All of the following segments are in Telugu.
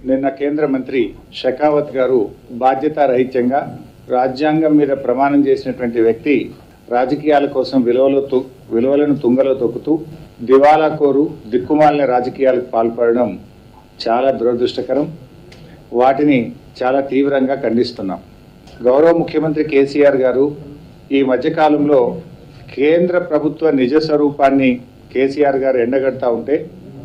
నిన్న కేంద్ర మంత్రి షెకావత్ గారు బాధ్యతారహిత్యంగా రాజ్యాంగం మీద ప్రమాణం చేసినటువంటి వ్యక్తి రాజకీయాల కోసం విలువలు తు- విలువలను తుంగలో తొక్కుతూ దివాలా కోరు దిక్కుమాలిన రాజకీయాలకు పాల్పడడం చాలా దురదృష్టకరం వాటిని చాలా తీవ్రంగా ఖండిస్తున్నాం గౌరవ ముఖ్యమంత్రి కేసీఆర్ గారు ఈ మధ్యకాలంలో కేంద్ర ప్రభుత్వ నిజ స్వరూపాన్ని కేసీఆర్ గారు ఎండగడతా ఉంటే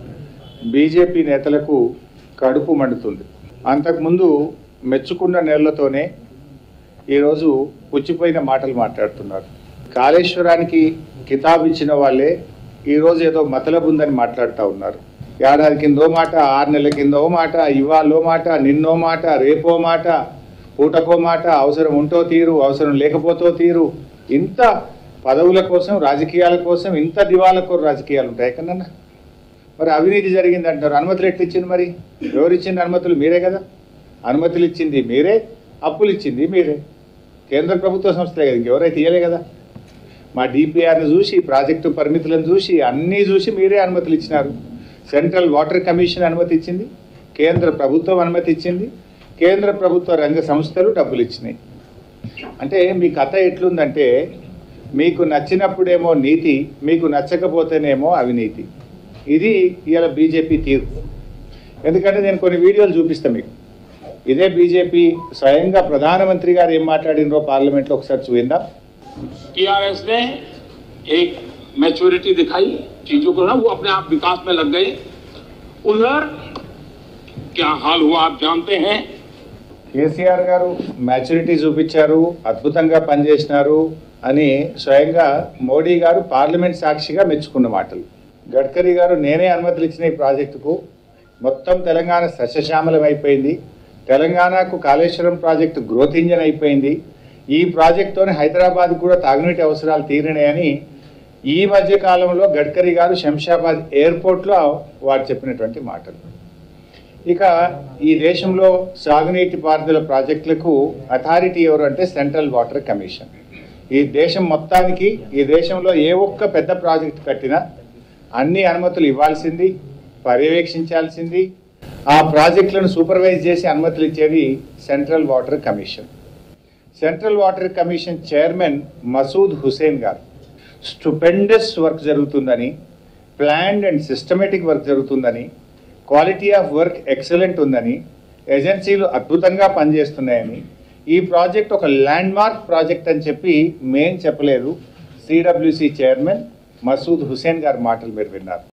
బీజేపీ నేతలకు కడుపు మండుతుంది అంతకుముందు మెచ్చుకున్న నేళ్లతోనే ఈరోజు పుచ్చిపోయిన మాటలు మాట్లాడుతున్నారు కాళేశ్వరానికి కితాబ్ ఇచ్చిన వాళ్ళే ఈరోజు ఏదో మతలబు ఉందని మాట్లాడుతూ ఉన్నారు ఏడాది కిందో మాట ఆరు నెలల కిందో మాట ఇవాళో మాట నిన్నో మాట రేపో మాట పూటకో మాట అవసరం ఉంటో తీరు అవసరం లేకపోతో తీరు ఇంత పదవుల కోసం రాజకీయాల కోసం ఇంత దివాలకు రాజకీయాలు ఉంటాయి కన్నా మరి అవినీతి జరిగింది అంటారు అనుమతులు ఎట్లు ఇచ్చింది మరి ఎవరు ఇచ్చింది అనుమతులు మీరే కదా అనుమతులు ఇచ్చింది మీరే అప్పులు ఇచ్చింది మీరే కేంద్ర ప్రభుత్వ సంస్థలే కదా ఇంకెవరైతే ఇయ్యలే కదా మా డిపిఆర్ని చూసి ప్రాజెక్టు పరిమితులను చూసి అన్నీ చూసి మీరే అనుమతులు ఇచ్చినారు సెంట్రల్ వాటర్ కమిషన్ అనుమతి ఇచ్చింది కేంద్ర ప్రభుత్వం అనుమతి ఇచ్చింది కేంద్ర ప్రభుత్వ రంగ సంస్థలు డబ్బులు ఇచ్చినాయి అంటే మీ కథ ఎట్లుందంటే మీకు నచ్చినప్పుడేమో నీతి మీకు నచ్చకపోతేనేమో అవినీతి ఇది ఇవాళ బీజేపీ తీరు ఎందుకంటే నేను కొన్ని వీడియోలు చూపిస్తాను మీకు ఇదే బీజేపీ స్వయంగా ప్రధానమంత్రి గారు ఏం మాట్లాడినరో పార్లమెంట్లో ఒకసారి చూద్దాం टीआरएस ने एक मैच्योरिटी दिखाई चीजों को ना वो अपने आप विकास में लग गए उधर क्या हाल हुआ आप जानते हैं కేసీఆర్ గారు మ్యాచ్యూరిటీ చూపించారు అద్భుతంగా పనిచేసినారు అని స్వయంగా మోడీ గారు పార్లమెంట్ సాక్షిగా మెచ్చుకున్న మాటలు గడ్కరీ గారు నేనే అనుమతులు ఇచ్చిన ఈ ప్రాజెక్టుకు మొత్తం తెలంగాణ సస్యశ్యామలం అయిపోయింది తెలంగాణకు కాళేశ్వరం ప్రాజెక్టు గ్రోత్ ఇంజన్ అయిపోయింది ఈ ప్రాజెక్టుతోనే హైదరాబాద్ కూడా తాగునీటి అవసరాలు తీరినాయని ఈ మధ్య కాలంలో గడ్కరీ గారు శంషాబాద్ ఎయిర్పోర్ట్లో వారు చెప్పినటువంటి మాటలు ఇక ఈ దేశంలో సాగునీటి పారుదల ప్రాజెక్టులకు అథారిటీ ఎవరు అంటే సెంట్రల్ వాటర్ కమిషన్ ఈ దేశం మొత్తానికి ఈ దేశంలో ఏ ఒక్క పెద్ద ప్రాజెక్ట్ కట్టినా అన్ని అనుమతులు ఇవ్వాల్సింది పర్యవేక్షించాల్సింది ఆ ప్రాజెక్టులను సూపర్వైజ్ చేసి అనుమతులు ఇచ్చేది central water commission central water commission chairman Masood Hussain గారు స్టూపెండస్ వర్క్ జరుగుతుందని ప్లాన్డ్ అండ్ సిస్టమేటిక్ వర్క్ జరుగుతుందని క్వాలిటీ ఆఫ్ వర్క్ ఎక్సలెంట్ ఉందని ఏజెన్సీలు అద్భుతంగా పనిచేస్తున్నాయని ఈ ప్రాజెక్ట్ ఒక ల్యాండ్ మార్క్ ప్రాజెక్ట్ అని చెప్పి మేం చెప్పలేదు సిడబ్ల్యూసి చైర్మన్ మసూద్ హుసేన్ గారి మాటలు మీరు విన్నారు